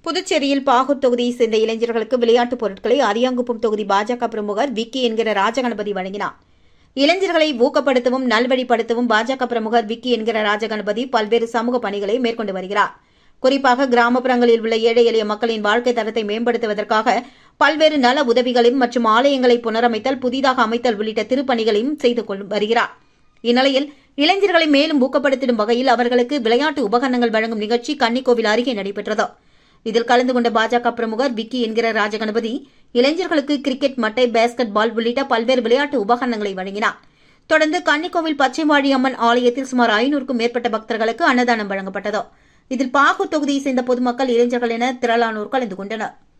புதுச்சேரியில் பாகூர் தொகுதியைச் சேர்ந்த இளைஞர்களுக்கு விளையாட்டுப் பொருட்களை அரியாங்குப்பம் தொகுதி பாஜக பிரமுகர் விக்கி என்கிற ராஜகணபதி வழங்கினார் இளைஞர்களை ஊக்கப்படுத்தவும் நல்வழிப்படுத்தவும் பாஜக பிரமுகர் விக்கி என்கிற ராஜகணபதி பல்வேறு சமூக பணிகளை மேற்கொண்டு வருகிறார் குறிப்பாக கிராமப்புறங்களில் உள்ள ஏழை எளிய மக்களின் வாழ்க்கை தரத்தை மேம்படுத்துவதற்காக பல்வேறு நல உதவிகளையும் மற்றும் ஆலயங்களை புனரமைத்தல் புதிதாக அமைத்தல் உள்ளிட்ட திருப்பணிகளையும் செய்து கொண்டு வருகிறார் இந்நிலையில் இளைஞர்களை மேலும் ஊக்கப்படுத்திடும் வகையில் அவர்களுக்கு விளையாட்டு உபகரணங்கள் வழங்கும் நிகழ்ச்சி கன்னிக்கோவில் அருகே நடைபெற்றது இதில் கலந்து கொண்ட பாஜக பிரமுகர் விக்கி என்கிற ராஜகணபதி இளைஞர்களுக்கு கிரிக்கெட் மட்டை பேஸ்கெட் பால் உள்ளிட்ட பல்வேறு விளையாட்டு உபகரணங்களை வழங்கினார் தொடர்ந்து கன்னிக்கோவில் பச்சைவாழி அம்மன் ஆலயத்தில் சுமார் ஐநூறுக்கும் மேற்பட்ட பக்தர்களுக்கு அன்னதானம் வழங்கப்பட்டது இதில் பாகூர் தொகுதியைச் சேர்ந்த பொதுமக்கள் இளைஞர்கள் என திரளானோர் கலந்து கொண்டனர்